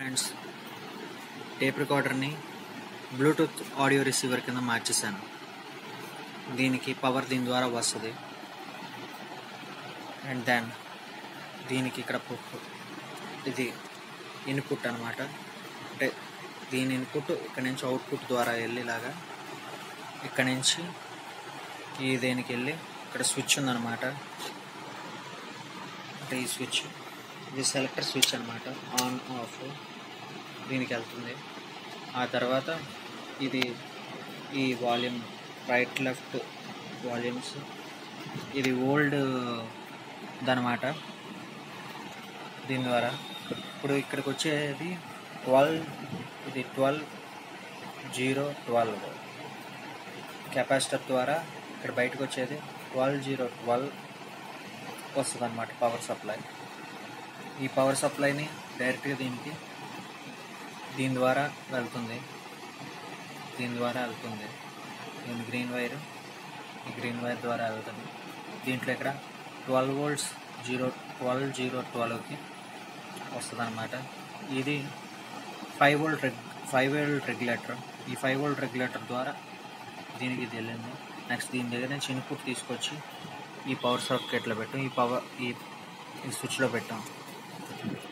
friends tape రికార్డర్ని Bluetooth audio receiver కింద మార్చేసాను దీనికి పవర్ దీని ద్వారా వస్తుంది అండ్ దెన్ దీనికి ఇక్కడ పు- ఇది ఇన్పుట్ అనమాట అంటే దీని ఇన్పుట్ ఇక్కడ నుంచి అవుట్పుట్ ద్వారా వెళ్ళేలాగా ఇక్కడ నుంచి ఈ దేనికి వెళ్ళి ఇక్కడ స్విచ్ ఉందన్నమాట అంటే ఈ స్విచ్ ఇది సెలెక్టర్ స్విచ్ అనమాట ఆన్ ఆఫ్ దీనికి వెళ్తుంది ఆ తర్వాత ఇది ఈ వాల్యూమ్ రైట్ లెఫ్ట్ వాల్యూమ్స్ ఇది ఓల్డ్ దనమాట దీని ద్వారా ఇప్పుడు ఇక్కడికి వచ్చేది ట్వెల్వ్ ఇది ట్వెల్వ్ జీరో ట్వెల్వ్ కెపాసిటర్ ద్వారా ఇక్కడ బయటకు వచ్చేది ట్వెల్వ్ జీరో ట్వెల్వ్ వస్తుంది అనమాట పవర్ సప్లై ఈ పవర్ సప్లైని డైరెక్ట్గా దీనికి దీని ద్వారా వెళ్తుంది దీని ద్వారా వెళ్తుంది దీని గ్రీన్ వైర్ ఈ గ్రీన్ వైర్ ద్వారా వెళ్తుంది దీంట్లో ఇక్కడ twelve volts zero twelve zero ట్వెల్వ్కి వస్తుంది అనమాట ఇది five volt reg five volt regulator ఈ ఫైవ్ వోల్ట్ రెగ్యులేటర్ ద్వారా దీనికి ఇది వెళ్ళింది నెక్స్ట్ దీని దగ్గర నుంచి ఇన్పుట్ తీసుకొచ్చి ఈ పవర్ సాకెట్లో పెట్టాం ఈ పవర్ ఈ ఈ స్విచ్లో పెట్టాం